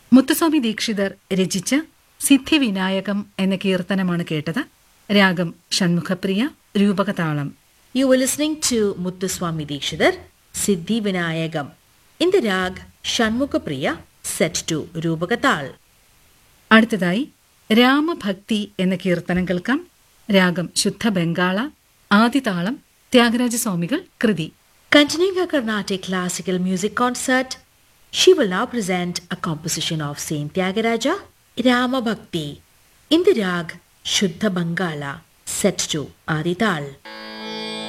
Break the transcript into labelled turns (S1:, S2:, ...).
S1: മുത്തുസ്വാമി ദീക്ഷിതർ രചിച്ച സിദ്ധിവിനായകം എന്ന കീർത്തനമാണ് കേട്ടത് രാഗം Shanmukhapriya രൂപകതാളം
S2: You were listening to Muthuswami Dikshidhar, Siddhi Vinayagam, in the rag Shanmukapriya, set to Rupagatal.
S1: അടുത്തതായി രാമഭക്തി എന്ന കീർത്തനം കേൾക്കാം രാഗം ശുദ്ധ ബംഗാള ആദിതാളം ത്യാഗരാജസ്വാമികൾ കൃതി
S2: Continuing her Carnatic classical music concert, she will now present a composition of Saint Tyagaraja, Rama Bhakti, in the rag Shuddha Bangala, set to Adital.